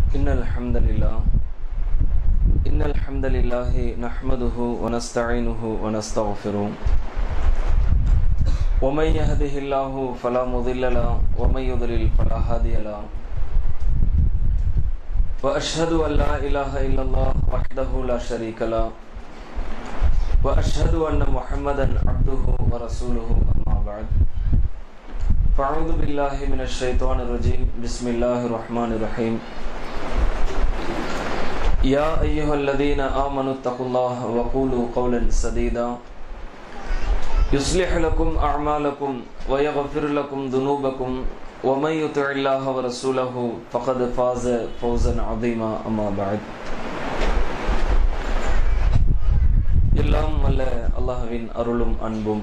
إن الحمد لله إن الحمد لله نحمده ونستعينه ونستغفره ومن يهده الله فلا مضل له ومن يضلل فلا هادي له وأشهد أن لا إله إلا الله وحده لا شريك له وأشهد أن محمدا عبده ورسوله أما بعد فأعوذ بالله من الشيطان الرجيم بسم الله الرحمن الرحيم يا أيها الذين آمنوا اتقوا الله وقولوا قولا سديدا يصلح لكم أعمالكم ويغفر لكم ذنوبكم ومن يطع الله ورسوله فقد فاز فوزا عظيما أما بعد எல்லாம் அல்ல அல்லாஹ்வின் அருளும் அன்பும்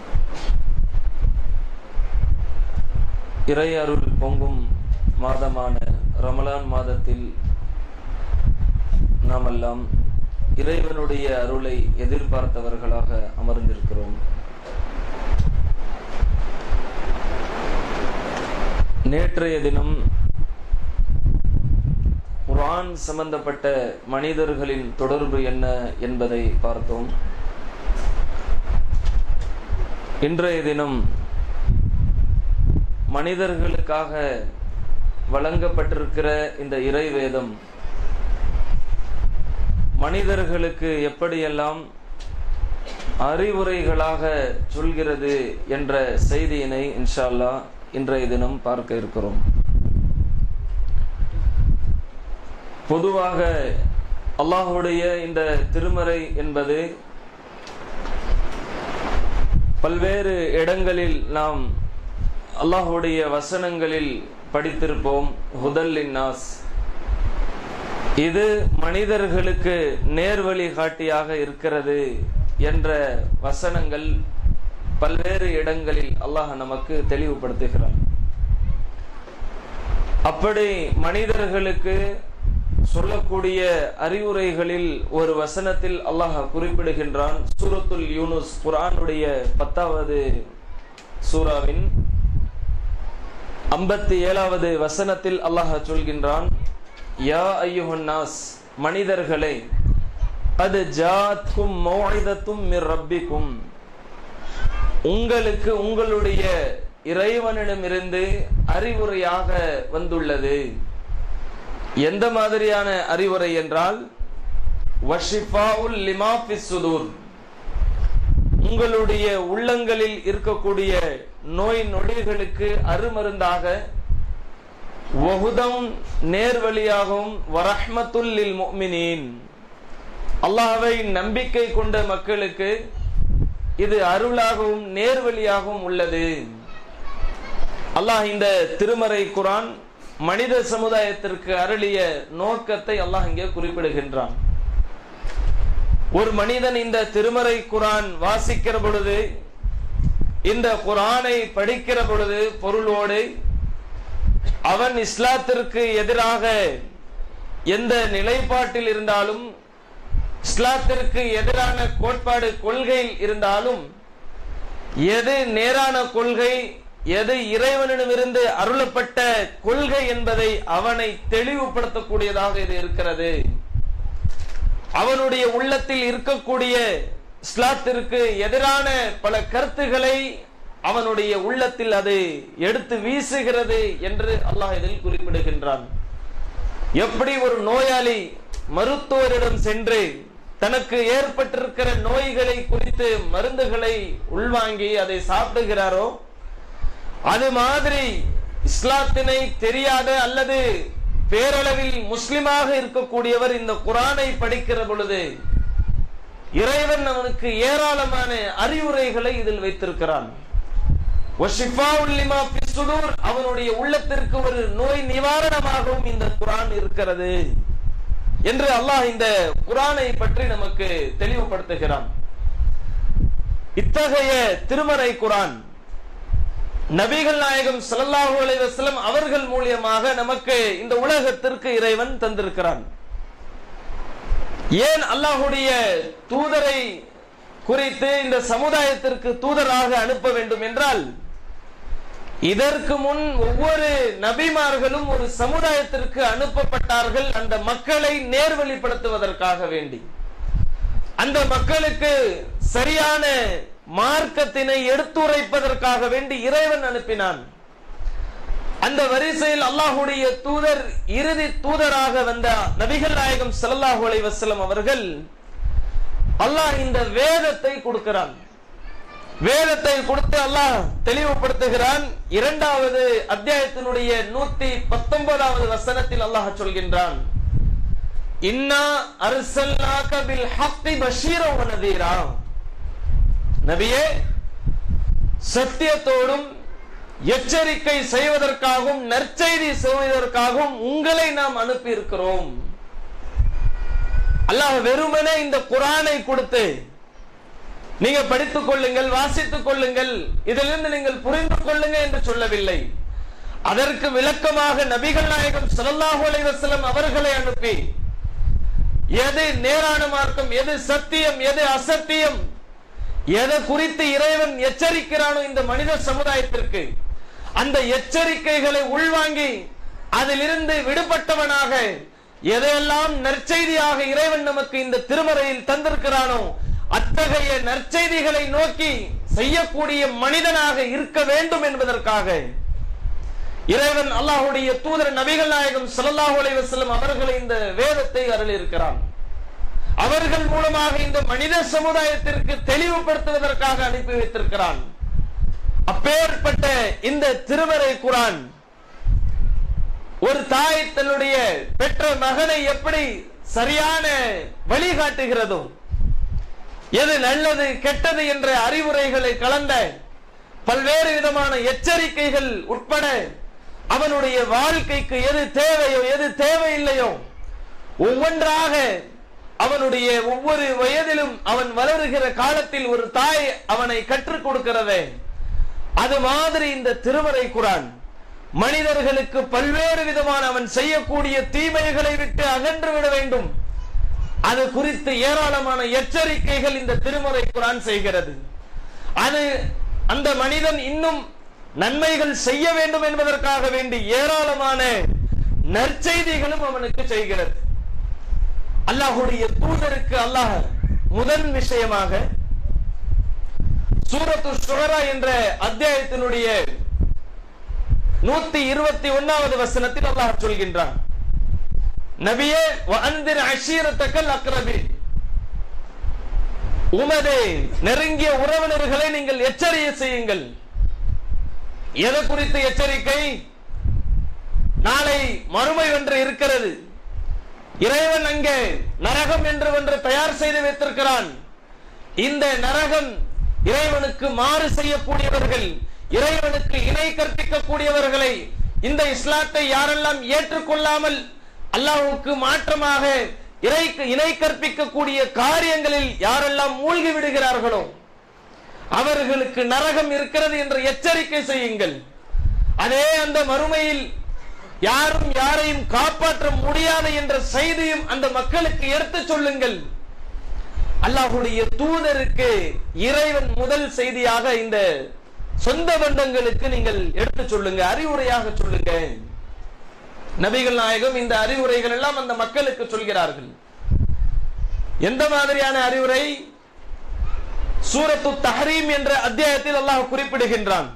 இறை அருள் பொங்கும் மாதமான ரமலான் மாதத்தில் நாமெல்லாம் இறைவனுடைய அருளை எதிர்பார்த்தவர்களாக அமர்ந்திருக்கிறோம் நேற்றைய தினம் குரான் சம்பந்தப்பட்ட மனிதர்களின் தொடர்பு என்ன என்பதை பார்த்தோம் இன்றைய தினம் மனிதர்களுக்காக வழங்கப்பட்டிருக்கிற இந்த இறை வேதம் மனிதர்களுக்கு எப்படியெல்லாம் அறிவுரைகளாக சொல்கிறது என்ற செய்தியினை இன்ஷால்லா இன்றைய தினம் பார்க்க இருக்கிறோம் பொதுவாக அல்லாஹுடைய இந்த திருமறை என்பது பல்வேறு இடங்களில் நாம் அல்லாஹுடைய வசனங்களில் படித்திருப்போம் ஹுதல் நாஸ் இது மனிதர்களுக்கு நேர்வழி காட்டியாக இருக்கிறது என்ற வசனங்கள் பல்வேறு இடங்களில் அல்லாஹ் நமக்கு தெளிவுபடுத்துகிறான் அப்படி மனிதர்களுக்கு சொல்லக்கூடிய அறிவுரைகளில் ஒரு வசனத்தில் அல்லாஹ் குறிப்பிடுகின்றான் சூரத்துல் யூனுஸ் குரானுடைய பத்தாவது சூராவின் ஐம்பத்தி ஏழாவது வசனத்தில் அல்லாஹ் சொல்கின்றான் யா ஐயுஹன்னாஸ் மனிதர்களே அது ஜாத்கும் மௌஇதத்தும் மிர் ரப்பிக்கும் உங்களுக்கு உங்களுடைய இறைவனிடமிருந்து அறிவுரையாக வந்துள்ளது எந்த மாதிரியான அறிவுரை என்றால் வஷிஃபாவுல் லிமாஃபிஸ் சுதூர் உங்களுடைய உள்ளங்களில் இருக்கக்கூடிய நோய் நொடிகளுக்கு அருமருந்தாக வகுதம் நேர்வழியாகவும் வரஹ்மத்துல்லில் முஃமினீன் அல்லாஹ்வை நம்பிக்கை கொண்ட மக்களுக்கு இது அருளாகவும் நேர்வழியாகவும் உள்ளது அல்லாஹ் இந்த திருமறை குரான் மனித சமுதாயத்திற்கு அருளிய நோக்கத்தை அல்லாஹ் இங்கே குறிப்பிடுகின்றான் ஒரு மனிதன் இந்த திருமறை குரான் வாசிக்கிற பொழுது இந்த குரானை படிக்கிற பொழுது பொருளோடு அவன் இஸ்லாத்திற்கு எதிராக எந்த நிலைப்பாட்டில் இருந்தாலும் இஸ்லாத்திற்கு எதிரான கோட்பாடு கொள்கையில் இருந்தாலும் எது நேரான கொள்கை எது இறைவனிடமிருந்து அருளப்பட்ட கொள்கை என்பதை அவனை தெளிவுபடுத்தக்கூடியதாக இது இருக்கிறது அவனுடைய உள்ளத்தில் இருக்கக்கூடிய இஸ்லாத்திற்கு எதிரான பல கருத்துக்களை அவனுடைய உள்ளத்தில் அது எடுத்து வீசுகிறது என்று அல்லாஹ் இதில் குறிப்பிடுகின்றான் எப்படி ஒரு நோயாளி மருத்துவரிடம் சென்று தனக்கு ஏற்பட்டிருக்கிற நோய்களை குறித்து மருந்துகளை உள்வாங்கி அதை சாப்பிடுகிறாரோ அது மாதிரி இஸ்லாத்தினை தெரியாத அல்லது பேரளவில் முஸ்லிமாக இருக்கக்கூடியவர் இந்த குரானை படிக்கிற பொழுது இறைவன் அவனுக்கு ஏராளமான அறிவுரைகளை இதில் வைத்திருக்கிறான் அவனுடைய உள்ளத்திற்கு ஒரு நோய் நிவாரணமாகவும் இந்த குரான் இருக்கிறது என்று அல்லாஹ் இந்த குரானை பற்றி நமக்கு தெளிவுபடுத்துகிறான் இத்தகைய திருமறை குரான் நபிகள் நாயகம் சல்லல்லாஹு அலைஹி வஸல்லம் அவர்கள் மூலியமாக நமக்கு இந்த உலகத்திற்கு இறைவன் தந்திருக்கிறான் ஏன் அல்லாஹுடைய தூதரை குறித்து இந்த சமுதாயத்திற்கு தூதராக அனுப்ப வேண்டும் என்றால் இதற்கு முன் ஒவ்வொரு நபிமார்களும் ஒரு சமுதாயத்திற்கு அனுப்பப்பட்டார்கள் அந்த மக்களை நேர்வழிப்படுத்துவதற்காக வேண்டி அந்த மக்களுக்கு சரியான மார்க்கத்தினை எடுத்துரைப்பதற்காக வேண்டி இறைவன் அனுப்பினான் அந்த வரிசையில் அல்லாஹுடைய தூதர் இறுதி தூதராக வந்த நபிகள் நாயகம் ஸல்லல்லாஹு அலைஹி வஸல்லம் அவர்கள் அல்லாஹ் இந்த வேதத்தை கொடுக்கிறான் வேதத்தை கொடுத்து அல்லாஹ் தெளிவுபடுத்துகிறான் இரண்டாவது அத்தியாயத்தினுடைய நூத்தி பத்தொன்பதாவது வசனத்தில் அல்லாஹ் சொல்கின்றான் இன்னா அர்சல்நாக பில் ஹக்கி பஷீரா வ நதீரா நபியே சத்தியத்தோடும் எச்சரிக்கை செய்வதற்காகவும் நற்செய்தி செய்வதற்காகவும் உங்களை நாம் அனுப்பி இருக்கிறோம் அல்லாஹ் வெறுமனே இந்த குரானை கொடுத்து நீங்க படித்துக் கொள்ளுங்கள் வாசித்துக் கொள்ளுங்கள் இதிலிருந்து நீங்கள் புரிந்து கொள்ளுங்க என்று சொல்லவில்லை அதற்கு விளக்கமாக நபிகள் நாயகம் ஸல்லல்லாஹு அலைஹி வஸல்லம் அவர்களை அனுப்பி எது நேரான மார்க்கம் எது சத்தியம் எது அசத்தியம் எதை குறித்து இறைவன் எச்சரிக்கிறானோ இந்த மனித சமுதாயத்திற்கு அந்த எச்சரிக்கைகளை உள்வாங்கி அதிலிருந்து விடுபட்டவனாக எதையெல்லாம் நற்செய்தியாக இறைவன் நமக்கு இந்த திருமறையில் தந்திருக்கிறானோ அத்தகைய நற்செய்திகளை நோக்கி செய்யக்கூடிய மனிதனாக இருக்க வேண்டும் என்பதற்காக இறைவன் அல்லாஹுடைய தூதர் நபிகள் நாயகம் ஸல்லல்லாஹு அலைஹி வஸல்லம் அவர்களை இந்த வேதத்தை அருளியிருக்கிறான் அவர்கள் மூலமாக இந்த மனித சமுதாயத்திற்கு தெளிவுபடுத்துவதற்காக அனுப்பி வைத்திருக்கிறான் அப்பேற்பட்ட இந்த திருமறை குரான் ஒரு தாய் தன்னுடைய பெற்ற மகனை எப்படி சரியான வழிகாட்டுகிறதோ எது நல்லது கெட்டது என்ற அறிவுரைகளை கலந்த பல்வேறு விதமான எச்சரிக்கைகள் உட்பட அவனுடைய வாழ்க்கைக்கு எது தேவையோ எது தேவையில்லையோ ஒவ்வொன்றாக அவனுடைய ஒவ்வொரு வயதிலும் அவன் வளருகிற காலத்தில் ஒரு தாய் அவனை கற்றுக் கொடுக்கிறதே அது மாதிரி இந்த திருமறை குரான் மனிதர்களுக்கு பல்வேறு விதமான அவன் செய்யக்கூடிய தீமைகளை விட்டு அகன்று விட வேண்டும் அது குறித்து ஏராளமான எச்சரிக்கைகள் இந்த திருமறை குரான் செய்கிறது அது அந்த மனிதன் இன்னும் நன்மைகள் செய்ய வேண்டும் என்பதற்காக வேண்டி ஏராளமான நற்செய்திகளும் அவனுக்கு செய்கிறது அல்லாஹுடைய தூதருக்கு அல்லாஹ் முதல் விஷயமாக சூரத்து ஷுரா என்ற அத்தியாயத்தினுடைய நூத்தி இருபத்தி ஒன்னாவது வசனத்தில் அல்லாஹ் சொல்கின்றான் நபியே அந்திர அஷீரத்தக்கல் அக்ரபி உமது நெருங்கிய உறவினர்களை நீங்கள் எச்சரிய செய்யுங்கள் எது குறித்து எச்சரிக்கை நாளை மறுமை ஒன்று இருக்கிறது இறைவன் அங்கே நரகம் என்று ஒன்று தயார் செய்து வைத்திருக்கிறான் இந்த நரகம் இறைவனுக்கு மாறு செய்யக்கூடியவர்கள் இறைவனுக்கு இணை கற்பிக்கக்கூடியவர்களை இந்த இஸ்லாத்தை யாரெல்லாம் ஏற்றுக்கொள்ளாமல் அல்லாஹ்வுக்கு மாற்றமாக இறை இணை கற்பிக்கக்கூடிய காரியங்களில் யாரெல்லாம் மூழ்கி விடுகிறார்களோ அவர்களுக்கு நரகம் இருக்கிறது என்று எச்சரிக்கை செய்யுங்கள் அதே அந்த மறுமையில் யாரும் யாரையும் காப்பாற்ற முடியாது என்ற செய்தியும் அந்த மக்களுக்கு எடுத்துச் சொல்லுங்கள் அல்லாஹுடைய தூதருக்கு இறைவன் முதல் செய்தியாக இந்த சொந்த பந்தங்களுக்கு நீங்கள் எடுத்துச் சொல்லுங்க அறிவுரையாக சொல்லுங்க நபிகள் நாயகம் இந்த அறிவுரைகள் எல்லாம் அந்த மக்களுக்கு சொல்கிறார்கள் எந்த மாதிரியான அறிவுரை சூரத்து தஹரீம் என்ற அத்தியாயத்தில் அல்லாஹ் குறிப்பிடுகின்றான்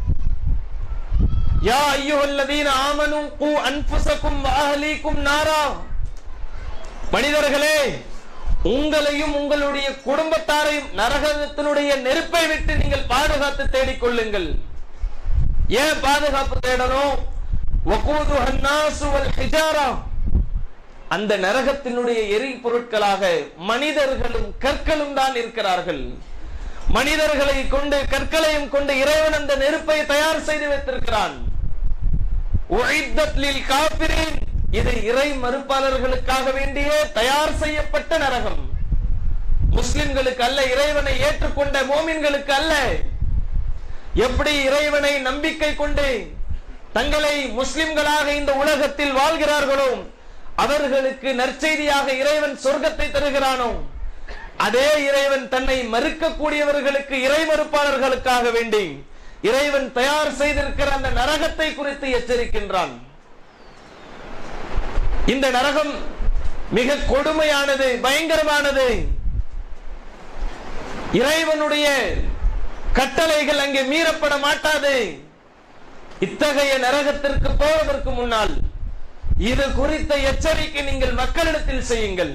யா ஐயுஹல்லதீன ஆமனு கூ அன்ஃபுஸக்கும் வ அஹ்லீக்கும் நாரா மனிதர்களே உங்களையும் உங்களுடைய குடும்பத்தாரையும் நரகத்தினுடைய நெருப்பை விட்டு நீங்கள் பாதுகாத்து தேடிக் கொள்ளுங்கள் ஏன் பாதுகாப்பு தேடணும் வகூதுஹ النَّاسُ وَالْحِجَارَةُ அந்த நரகத்தினுடைய எரிபொருட்களாக மனிதர்களும் கற்களும் தான் இருக்கிறார்கள் மனிதர்களை கொண்டு கற்களையும் கொண்டு இறைவன் அந்த நெருப்பை தயார் செய்து வைத்திருக்கிறான் உழைத்தத் லில் காபிரீன் இது இறை மறுப்பாளர்களுக்காக வேண்டியே தயார் செய்யப்பட்ட நரகம் முஸ்லிம்களுக்கு அல்ல இறைவனை ஏற்றுக்கொண்ட மோமின்களுக்கு அல்ல எப்படி இறைவனை நம்பிக்கை கொண்டு தங்களை முஸ்லிம்களாக இந்த உலகத்தில் வாழ்கிறார்களோ அவர்களுக்கு நற்செய்தியாக இறைவன் சொர்க்கத்தை தருகிறானோ அதே இறைவன் தன்னை மறுக்கக்கூடியவர்களுக்கு இறை மறுப்பாளர்களுக்காக வேண்டி இறைவன் தயார் செய்திருக்கிற அந்த நரகத்தை குறித்து எச்சரிக்கின்றான் இந்த நரகம் மிக கொடுமையானது பயங்கரமானது இறைவனுடைய கட்டளைகள் அங்கே மீறப்பட மாட்டாது இத்தகைய நரகத்திற்கு போவதற்கு முன்னால் இது குறித்த எச்சரிக்கை நீங்கள் மக்களிடத்தில் செய்யுங்கள்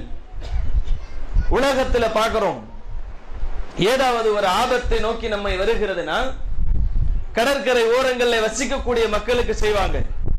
உலகத்துல பார்க்கிறோம் ஏதாவது ஒரு ஆபத்தை நோக்கி நம்மை வருகிறதுனா கடற்கரை ஓரங்களில் வசிக்கக்கூடிய மக்களுக்கு செய்வாங்க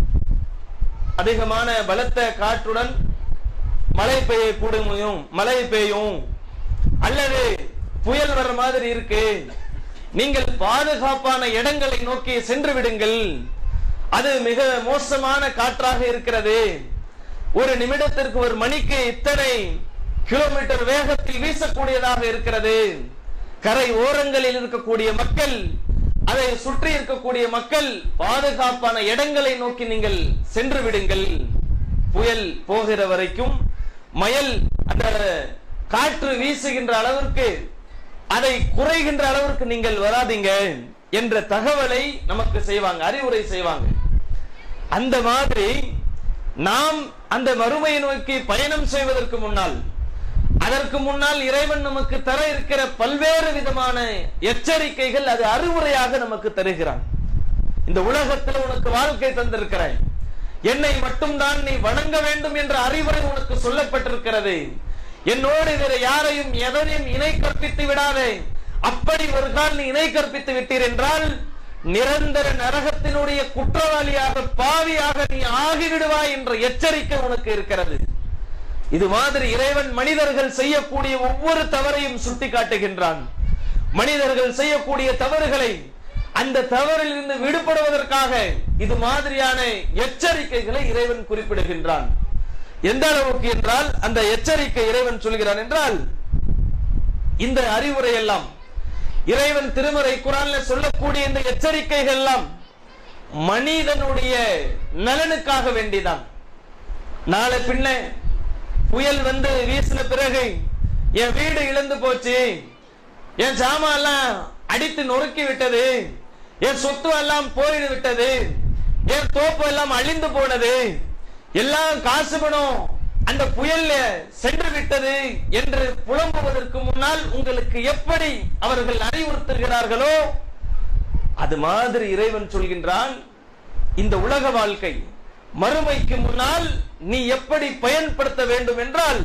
அதிகமான பலத்த காற்றுடன் மழை பெய்யக்கூடும் மழை பெய்யும் அல்லது புயல் வர்ற மாதிரி இருக்கு நீங்கள் பாதுகாப்பான இடங்களை நோக்கி சென்று விடுங்கள் அது மிக மோசமான காற்றாக இருக்கிறது ஒரு நிமிடத்திற்கு ஒரு மணிக்கு இத்தனை கிலோமீட்டர் வேகத்தில் வீசக்கூடியதாக இருக்கிறது கரை ஓரங்களில் இருக்கக்கூடிய மக்கள் அதை சுற்றி இருக்கக்கூடிய மக்கள் பாதுகாப்பான இடங்களை நோக்கி நீங்கள் சென்று விடுங்கள் புயல் போகிற வரைக்கும் மயல் அந்த காற்று வீசுகின்ற அளவிற்கு அதை குறைகின்ற அளவிற்கு நீங்கள் வராதீங்க என்ற தகவலை நமக்கு செய்வாங்க அறிவுரை செய்வாங்க அந்த மாதிரி நாம் அந்த மறுமையை நோக்கி பயணம் செய்வதற்கு முன்னால் அதற்கு முன்னால் இறைவன் நமக்கு தர இருக்கிற பல்வேறு விதமான எச்சரிக்கைகள் அது அறிவுரையாக நமக்கு தருகிறான் இந்த உலகத்தில் உனக்கு வாழ்க்கை தந்திருக்கிறேன் என்னை மட்டும்தான் நீ வணங்க வேண்டும் என்ற அறிவுரை உனக்கு சொல்லப்பட்டிருக்கிறது என்னோடு வேற யாரையும் எதனையும் இணை கற்பித்து விடாதே அப்படி ஒரு கால் நீ இணை கற்பித்து விட்டீர் என்றால் நிரந்தர நரகத்தினுடைய குற்றவாளியாக பாவியாக நீ ஆகிவிடுவாய் என்ற எச்சரிக்கை உனக்கு இருக்கிறது இது மாதிரி இறைவன் மனிதர்கள் செய்யக்கூடிய ஒவ்வொரு தவறையும் சுட்டி காட்டுகின்றான் மனிதர்கள் செய்யக்கூடிய தவறுகளை அந்த தவறில் இருந்து விடுபடுவதற்காக இது மாதிரியான எச்சரிக்கைகளை இறைவன் குறிப்பிடுகின்றான் எந்த அளவுக்கு என்றால் அந்த எச்சரிக்கை இறைவன் சொல்கிறான் என்றால் இந்த அறிவுரை எல்லாம் இறைவன் திருமறை குரான்ல சொல்லக்கூடிய இந்த எச்சரிக்கைகள் எல்லாம் மனிதனுடைய நலனுக்காக வேண்டிதான் நாளை பின்ன புயல் வந்து வீசின பிறகு என் வீடு இழந்து போச்சு என் சாமான் எல்லாம் அடித்து நொறுக்கி விட்டது என் சொத்து எல்லாம் போயிடு விட்டது என் தோப்பு எல்லாம் அழிந்து போனது எல்லாம் காசு பணம் அந்த புயல்ல சென்று விட்டது என்று புலம்புவதற்கு முன்னால் உங்களுக்கு எப்படி அவர்கள் அறிவுறுத்துகிறார்களோ அது மாதிரி இறைவன் சொல்கின்றான் இந்த உலக வாழ்க்கை மறுமைக்கு முன்னால் நீ எப்படி பயன்படுத்த வேண்டும் என்றால்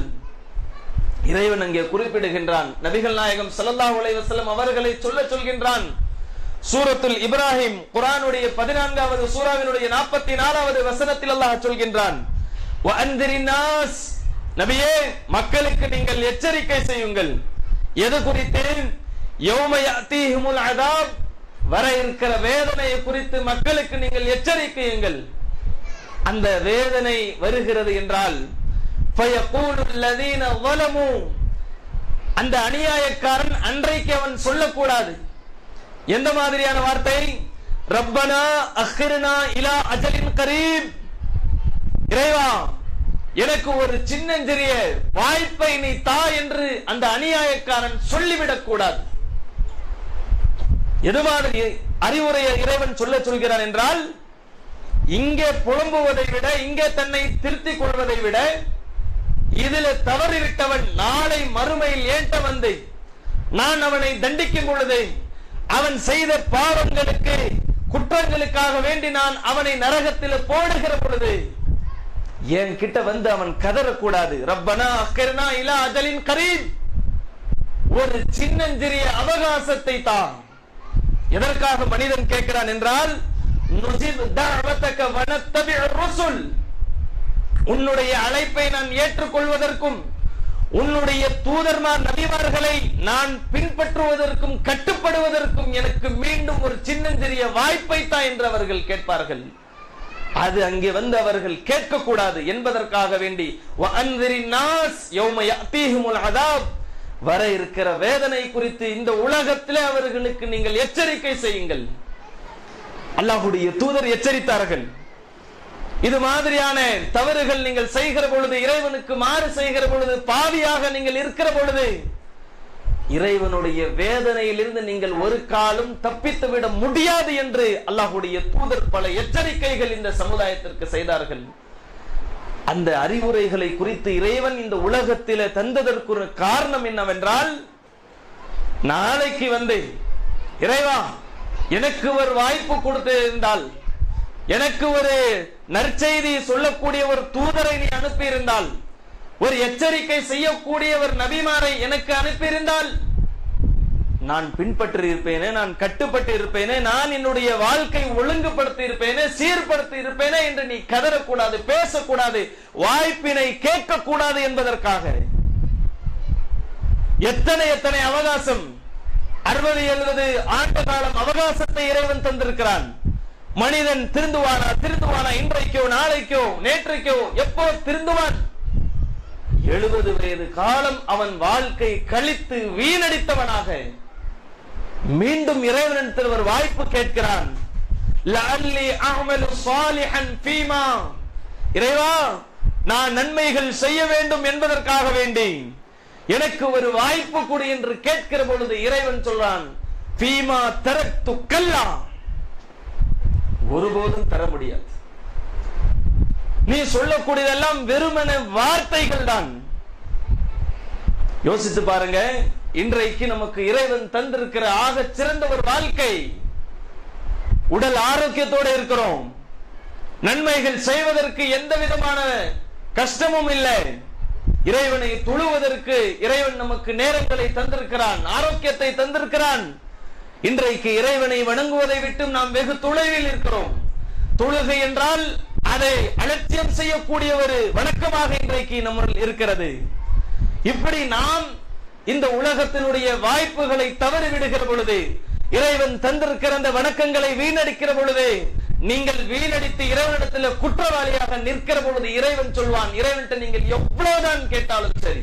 இறைவன் அங்கே குறிப்பிடுகின்றான் நபிகள் நாயகம் ஸல்லல்லாஹு அலைஹி வஸல்லம் அவர்களை சொல்ல சொல்கின்றான் சூரத்துல் இப்ராஹிம் குர்ஆனுடைய பதினான்காவது சூறாவினுடைய நாற்பத்தி நாலாவது வசனத்தில் அல்லாஹ் சொல்கின்றான் வஅன்திரின் நாஸ் நபியே மக்களுக்கு நீங்கள் எச்சரிக்கை செய்யுங்கள் எது குறித்து யௌம யஅதீஹிமுல் அதாப் வர இருக்கிற வேதனையை குறித்து மக்களுக்கு நீங்கள் எச்சரிக்கையுங்கள் அந்த வேதனை வருகிறது என்றால் فَيَقُولُ الَّذِينَ ظَلَمُوا அந்த அநியாயக்காரன் அன்றைக்கு அவன் சொல்லக்கூடாது எந்த மாதிரியான வார்த்தை ரப்பனா அஹ்ரினா இலா அஜலின் கரீப் இறைவா எனக்கு ஒரு சின்னஞ்சிறிய வாய்ப்பை நீ தா என்று அந்த அநியாயக்காரன் சொல்லிவிடக் கூடாது எது மாதிரி அறிவுரையை இறைவன் சொல்ல சொல்கிறான் என்றால் இங்கே புலம்புவதை விட இங்கே தன்னை திருத்திக் கொள்வதை விட இதில் தவறிவிட்டவன் நாளை மறுமையில் ஏண்ட வந்து நான் அவனை தண்டிக்கும் பொழுது அவன் செய்த பாவங்களுக்கு குற்றங்களுக்காக வேண்டி நான் அவனை நரகத்தில் போடுகிற பொழுது என் கிட்ட வந்து அவன் கதறக்கூடாது ரப்பனா அக்கரனா இலா அஜலின் கரீம் ஒரு சின்னஞ்சிறிய அவகாசத்தை தான் எதற்காக மனிதன் கேட்கிறான் என்றால் நுஜிப் தஅவதக வனத்தபி ருசுல் உன்னுடைய அழைப்பை நான் ஏற்றுக்கொள்வதற்கும் உன்னுடைய தூதர்மார் நபிமார்களை நான் பின்பற்றுவதற்கும் கட்டுப்படுவதற்கும் எனக்கு மீண்டும் ஒரு சின்னஞ்சிறிய வாய்ப்பை தான் என்று அவர்கள் கேட்பார்கள் அது அங்கே வந்து அவர்கள் கேட்கக்கூடாது என்பதற்காக வேண்டி வஅன்திரின் நாஸ் யௌம யஅதீஹிமுல் அதாப் வர இருக்கிற வேதனை குறித்து இந்த உலகத்திலே அவர்களுக்கு நீங்கள் எச்சரிக்கை செய்யுங்கள் அல்லாஹுடைய தூதர் எச்சரித்தார்கள் இது மாதிரியான தவறுகள் நீங்கள் செய்கிற பொழுது இறைவனுக்கு மாறு செய்கிற பொழுது பாவியாக நீங்கள் இருக்கிற பொழுது இறைவனுடைய வேதனையிலிருந்து நீங்கள் ஒரு காலம் தப்பித்து விட முடியாது என்று அல்லாஹுடைய தூதர் பல எச்சரிக்கைகள் இந்த சமுதாயத்திற்கு செய்தார்கள் அந்த அறிவுரைகளை குறித்து இறைவன் இந்த உலகத்தில தந்ததற்கு ஒரு காரணம் என்னவென்றால் நாளைக்கு வந்து இறைவா எனக்கு ஒரு வாய்ப்பு கொடுத்திருந்தால் எனக்கு ஒரு நற்செய்தி சொல்லக்கூடிய ஒரு தூதரை நீ அனுப்பியிருந்தால் ஒரு எச்சரிக்கை செய்யக்கூடிய ஒரு நபிமாரை எனக்கு அனுப்பியிருந்தால் நான் பின்பற்றி இருப்பேனே நான் கட்டுப்பட்டு இருப்பேனே நான் என்னுடைய வாழ்க்கை ஒழுங்குபடுத்தி இருப்பேனே சீர்படுத்தி இருப்பேனே என்று நீ கதறக்கூடாது பேசக்கூடாது வாய்ப்பினை கேட்கக்கூடாது என்பதற்காக எத்தனை எத்தனை அவகாசம் அறுபது எழுபது ஆண்டு காலம் அவகாசத்தை இறைவன் தந்திருக்கிறான் மனிதன் திருந்துவானா திருந்துவானா இன்றைக்கோ நாளைக்கோ நேற்றைக்கோ எப்போ திருந்துவான் எழுபது வயது காலம் அவன் வாழ்க்கை கழித்து வீணடித்தவனாக மீண்டும் இறைவனிடத்தில் ஒரு வாய்ப்பு கேட்கிறான் லஅல்லி அஅமலு சாலிஹன் ஃபீமா இறைவா நான் நன்மைகள் செய்ய வேண்டும் என்பதற்காக வேண்டி எனக்கு ஒரு வாய்ப்பு கொடு என்று கேட்கிற பொழுது இறைவன் சொல்றான் ஃபீமா தரத்து கல்லா ஒருபோதும் தர முடியாது நீ சொல்லக்கூடியதெல்லாம் வெறுமன வார்த்தைகள் தான் யோசித்து பாருங்க இன்றைக்கு நமக்கு இறைவன் தந்திருக்கிற ஆக சிறந்த ஒரு வாழ்க்கை உடல் ஆரோக்கியத்தோடு இருக்கிறோம் நன்மைகள் செய்வதற்கு எந்த விதமான கஷ்டமும் இல்லை இறைவனை தொழுவதற்கு இறைவன் நமக்கு நேரங்களை தந்திருக்கிறான் ஆரோக்கியத்தை தந்திருக்கிறான் இன்றைக்கு இறைவனை வணங்குவதை விட்டு நாம் வெகு தொலைவில் இருக்கிறோம் தொழுகை என்றால் அதை அலட்சியம் செய்யக்கூடிய ஒரு வணக்கமாக இன்றைக்கு நம்ம இருக்கிறது இப்படி நாம் இந்த உலகத்தினுடைய வாய்ப்புகளை தவறி விடுகிற பொழுது இறைவன் தந்திருக்கிற அந்த வணக்கங்களை வீணடிக்கிற பொழுது நீங்கள் வீணடித்து இறைவனிடத்தில் குற்றவாளியாக நிற்கிற பொழுது இறைவன் சொல்வான் இறைவன்கிட்ட நீங்கள் எவ்வளவுதான் கேட்டாலும் சரி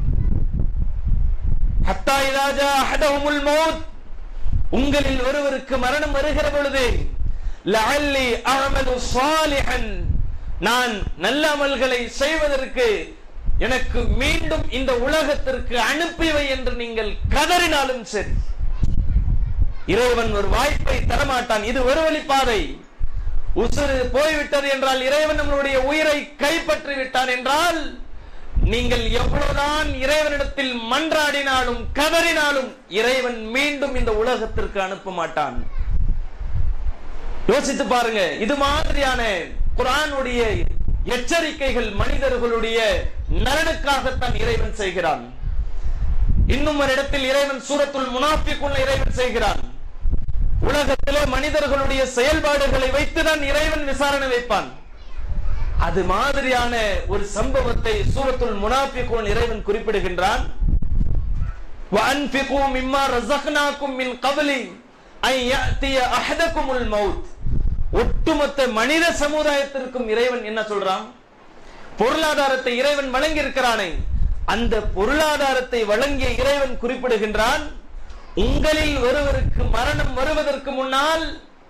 ஹத்தா இதாஜா அஹதஹுமுல் மௌத் உங்களில் ஒருவருக்கு மரணம் வருகிற பொழுது லஅல்லி அஅமலு சாலிஹன் நான் நல்ல அமல்களை செய்வதற்கு எனக்கு மீண்டும் இந்த உலகத்திற்கு அனுப்பிவை என்று நீங்கள் கதறினாலும் சரி இறைவன் ஒரு வாய்ப்பை தரமாட்டான் இது ஒரு வழிப்பாதை உசுறு போய்விட்டது என்றால் இறைவன் நம்மளுடைய உயிரை கைப்பற்றி விட்டான் என்றால் நீங்கள் எவ்வளவுதான் இறைவனிடத்தில் மன்றாடினாலும் கதறினாலும் இறைவன் மீண்டும் இந்த உலகத்திற்கு அனுப்ப மாட்டான் யோசித்து பாருங்க இது மாதிரியான குரானுடைய எச்சரிக்கைகள் மனிதர்களுடைய நலனுக்காகத்தான் இறைவன் செய்கிறான் இன்னும் ஒரு இடத்தில் இறைவன் சூரத்துல் முனாஃபிக்குள்ள இறைவன் செய்கிறான் உலகத்திலே மனிதர்களுடைய செயல்பாடுகளை வைத்துதான் இறைவன் விசாரணை வைப்பான் அது மாதிரியான ஒரு சம்பவத்தை சூரத்துல் முனாஃபிக்குன் இறைவன் குறிப்பிடுகின்றான் وَأَنْفِقُوا مِمَّا رَزَقْنَاكُمْ مِنْ قَبْلِ أَنْ يَأْتِيَ أَحَدَكُمُ الْمَوْتِ ஒட்டுமொத்த மனித சமுதாயத்திற்கும் இறைவன் என்ன சொல்றான் பொருளாதாரத்தை இறைவன் வழங்கி இருக்கிறானே அந்த பொருளாதாரத்தை வழங்கிய இறைவன் குறிப்பிடுகின்றான் உங்களில் ஒருவருக்கு மரணம் வருவதற்கு முன்னால்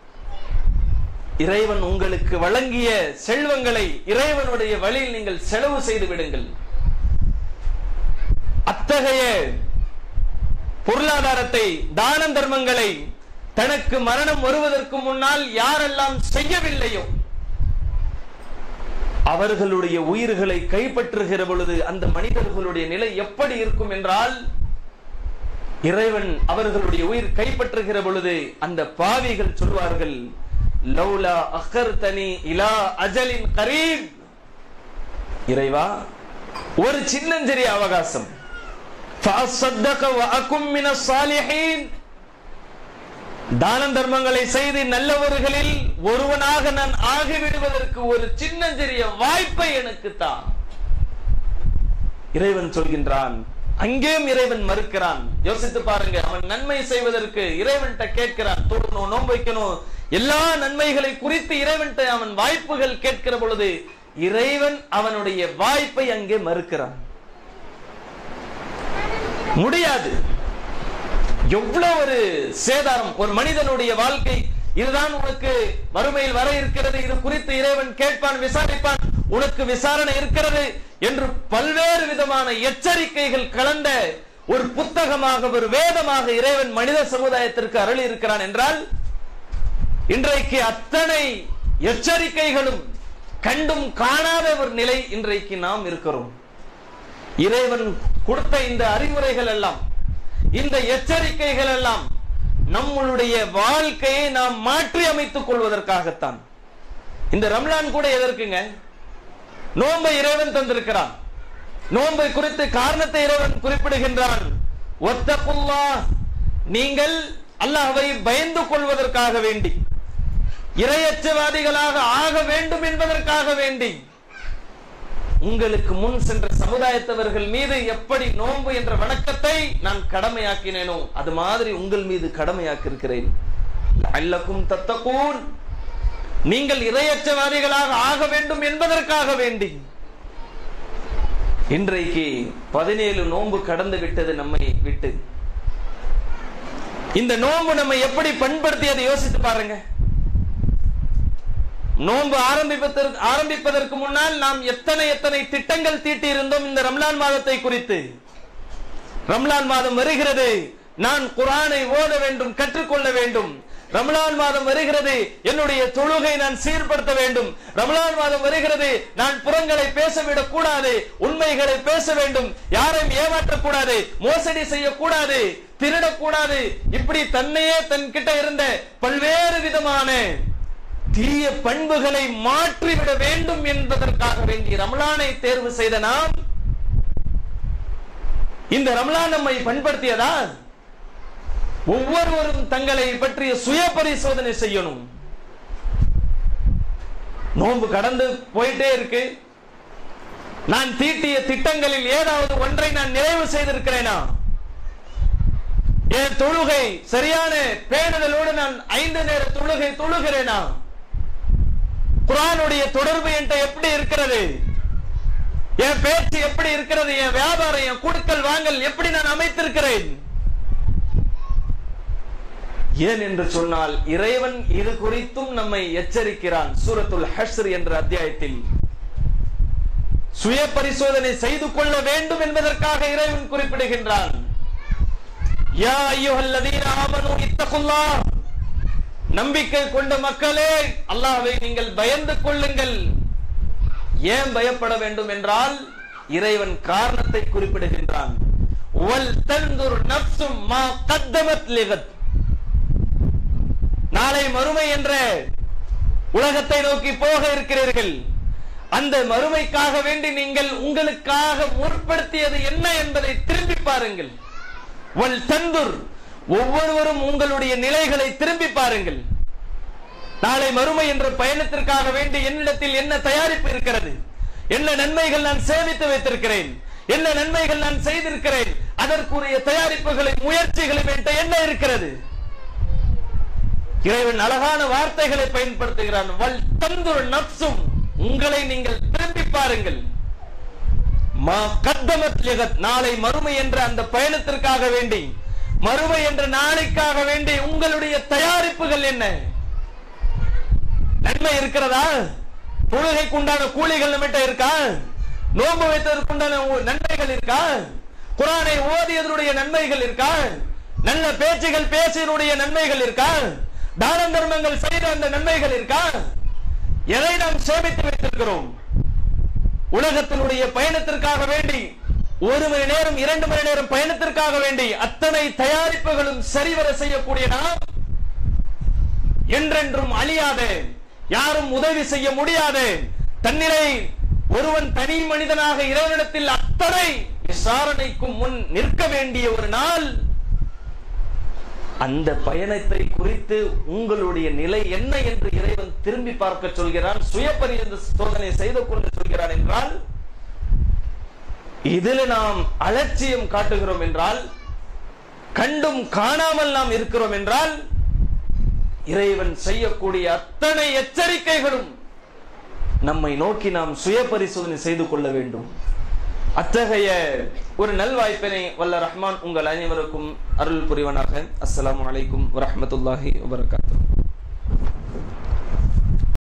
இறைவன் உங்களுக்கு வழங்கிய செல்வங்களை இறைவனுடைய வழியில் நீங்கள் செலவு செய்து விடுங்கள் அத்தகைய பொருளாதாரத்தை தான தர்மங்களை தனக்கு மரணம் வருவதற்கு முன்னால் யாரெல்லாம் செய்யவில்லையோ அவர்களுடைய உயிர்களை கைப்பற்றுகிற பொழுது அந்த மனிதர்களுடைய நிலை எப்படி இருக்கும் என்றால் இறைவன் அவர்களுடைய உயிர் கைப்பற்றுகிற பொழுது அந்த பாவிகள் சொல்வார்கள் லௌலா அகர்தனி இலா அஜலின் கரீப் இறைவா ஒரு சின்னஞ்சிறிய அவகாசம் فأصدق وأكن من الصالحين தான தர்மங்களை செய்து நல்லவர்களில் ஒருவனாக நான் ஆகிவிடுவதற்கு ஒரு சின்னஞ்சிறிய வாய்ப்பை எனக்கு தான் இறைவன் சொல்கின்றான் அங்கேயும் இறைவன் மறுக்கிறான் யோசித்து பாருங்க அவன் நன்மை செய்வதற்கு இறைவன்கிட்ட கேட்கிறான் தொழணும் நோன்பு வைக்கணும் எல்லா நன்மைகளை குறித்து இறைவன்கிட்ட அவன் வாய்ப்புகள் கேட்கிற பொழுது இறைவன் அவனுடைய வாய்ப்பை அங்கே மறுக்கிறான் முடியாது எவ்வளவு ஒரு சேதாரம் ஒரு மனிதனுடைய வாழ்க்கை இதுதான் உனக்கு வறுமையில் வர இருக்கிறது இது குறித்து இறைவன் கேட்பான் விசாரிப்பான் உனக்கு விசாரணை இருக்கிறது என்று பல்வேறு விதமான எச்சரிக்கைகள் கலந்த ஒரு புத்தகமாக ஒரு வேதமாக இறைவன் மனித சமுதாயத்திற்கு அருளி இருக்கிறான் என்றால் இன்றைக்கு அத்தனை எச்சரிக்கைகளும் கண்டும் காணாத ஒரு நிலை இன்றைக்கு நாம் இருக்கிறோம் இறைவன் கொடுத்த இந்த அறிவுரைகள் எல்லாம் இந்த எச்சரிக்கைகள் எல்லாம் நம்மளுடைய வாழ்க்கையை நாம் மாற்றி அமைத்துக் கொள்வதற்காகத்தான் இந்த ரம்லான் கூட எதற்குங்க நோன்பை இறைவன் தந்திருக்கிறான் நோன்பை குறித்து காரணத்தை இறைவன் குறிப்பிடுகின்றான் ஒத்தப்புல்லா நீங்கள் அல்லாஹ்வை பயந்து கொள்வதற்காக வேண்டி இரையச்சவாதிகளாக ஆக வேண்டும் என்பதற்காக வேண்டி உங்களுக்கு முன் சென்ற சமுதாயத்தவர்கள் மீது எப்படி நோன்பு என்ற வணக்கத்தை நான் கடமையாக்கினேனோ அது மாதிரி உங்கள் மீது கடமையாக்கி இருக்கிறேன் அல்லக்கும் தத்தக்கூன் நீங்கள் இரையச்சவாதிகளாக ஆக வேண்டும் என்பதற்காக வேண்டி இன்றைக்கு பதினேழு நோன்பு கடந்து விட்டது நம்மை விட்டு இந்த நோன்பு நம்ம எப்படி பண்படுத்தியதை யோசித்து பாருங்க நோன்பு ஆரம்பிப்பதற்கு ஆரம்பிப்பதற்கு முன்னால் நாம் எத்தனை எத்தனை திட்டங்கள் தீட்டி இருந்தோம் இந்த ரம்லான் மாதத்தை குறித்து ரம்லான் மாதம் வருகிறது நான் குரானை ஓத வேண்டும் கற்றுக்கொள்ள வேண்டும் ரமலான் மாதம் வருகிறது என்னுடைய தொழுகை நான் சீர்படுத்த வேண்டும் ரமலான் மாதம் வருகிறது நான் புறங்களை பேசவிடக் கூடாது உண்மைகளை பேச வேண்டும் யாரையும் ஏமாற்றக்கூடாது மோசடி செய்யக்கூடாது திருடக்கூடாது இப்படி தன்னையே தன் கிட்ட இருந்த பல்வேறு விதமான தீய பண்புகளை மாற்றிவிட வேண்டும் என்பதற்காக வேண்டி ரமலானை தேர்வு செய்த நாம் இந்த ரமலான் நம்மை பண்படுத்தியதா ஒவ்வொருவரும் தங்களை பற்றிய சுய பரிசோதனை செய்யணும் நோன்பு கடந்து போயிட்டே இருக்கு நான் தீட்டிய திட்டங்களில் ஏதாவது ஒன்றை நான் நிறைவு செய்திருக்கிறேனா என் தொழுகை சரியான பேணுதலோடு நான் ஐந்து நேர தொழுகை தொழுகிறேனா குரானுடைய தொடர்பு என்கிட்ட எப்படி இருக்கிறது என் பேச்சு எப்படி இருக்கிறது என் வியாபாரம் என் குடுக்கல் வாங்கல் எப்படி நான் அமைத்திருக்கிறேன் ஏன் என்று சொன்னால் இறைவன் இது குறித்தும் நம்மை எச்சரிக்கிறான் சூரத்துல் ஹஷ்ர் என்ற அத்தியாயத்தில் சுய பரிசோதனை செய்து கொள்ள வேண்டும் என்பதற்காக இறைவன் குறிப்பிடுகின்றான் யா ஐயுஹல்லதீன ஆமனு இத்தகுல்லாஹ் நம்பிக்கை கொண்ட மக்களே அல்லாஹ்வை நீங்கள் பயந்து கொள்ளுங்கள் ஏன் பயப்பட வேண்டும் என்றால் இறைவன் காரணத்தை குறிப்பிடுகின்றான் வல் தன்துர் நப்சும் மா கத்தமத் லிகத் நாளை மறுமை என்ற உலகத்தை நோக்கி போக இருக்கிறீர்கள் அந்த மறுமைக்காக வேண்டி நீங்கள் உங்களுக்காக முற்படுத்தியது என்ன என்பதை திரும்பி பாருங்கள் வல் தந்துர் ஒவ்வொருவரும் உங்களுடைய நிலைகளை திரும்பி பாருங்கள் நாளை மறுமை என்ற பயணத்திற்காக வேண்டி என்னிடத்தில் என்ன தயாரிப்பு இருக்கிறது என்ன நன்மைகள் நான் சேமித்து வைத்திருக்கிறேன் என்ன நன்மைகள் நான் செய்திருக்கிறேன் அதற்குரிய தயாரிப்புகளை முயற்சிகளை என்கிட்ட என்ன இருக்கிறது இறைவன் அழகான வார்த்தைகளை பயன்படுத்துகிறான் வல் தந்துர் நப்சும் உங்களை நீங்கள் திரும்பி பாருங்கள் மா கத்தமத் லிகத் நாளை மறுமை என்ற அந்த பயணத்திற்காக வேண்டி மறுமை என்ற நாளைக்காக வேண்டி உங்களுடைய தயாரிப்புகள் என்ன நன்மை இருக்கிறதா தொழுகைக்கு உண்டான கூலிகள் நம்மகிட்ட இருக்கா நோன்பு வைத்ததற்கு உண்டான உ- நன்மைகள் இருக்கா குரானை ஓதியதனுடைய நன்மைகள் இருக்கா நல்ல பேச்சுகள் பேசியனுடைய நன்மைகள் இருக்கா தான தர்மங்கள் செய்த அந்த நன்மைகள் இருக்கா எதை நாம் சேமித்து வைத்திருக்கிறோம் உலகத்தினுடைய பயணத்திற்காக வேண்டி ஒரு மணி நேரம் இரண்டு மணி நேரம் பயணத்திற்காக வேண்டி அத்தனை தயாரிப்புகளும் சரிவர செய்யக்கூடிய நாம் என்றென்றும் அழியாத யாரும் உதவி செய்ய முடியாத தன்னிலை ஒருவன் தனி மனிதனாக இறைவனிடத்தில் அத்தனை விசாரணைக்கும் முன் நிற்க வேண்டிய ஒரு நாள் அந்த பயணத்தை குறித்து உங்களுடைய நிலை என்ன என்று இறைவன் திரும்பி பார்க்க சொல்கிறான் சுய சோதனை செய்து கொண்டு சொல்கிறான் என்றால் இதில் நாம் அலட்சியம் காட்டுகிறோம் என்றால் கண்டும் காணாமல் நாம் இருக்கிறோம் என்றால் இறைவன் செய்யக்கூடிய அத்தனை எச்சரிக்கைகளும் நம்மை நோக்கி நாம் சுய பரிசோதனை செய்து கொள்ள வேண்டும் அத்தகைய ஒரு நல்வாய்ப்பினை வல்ல ரஹ்மான் உங்கள் அனைவருக்கும் அருள் புரிவனாக அஸ்ஸலாமு அலைக்கும் வரஹ்மத்துல்லாஹி வபரகாத்துஹு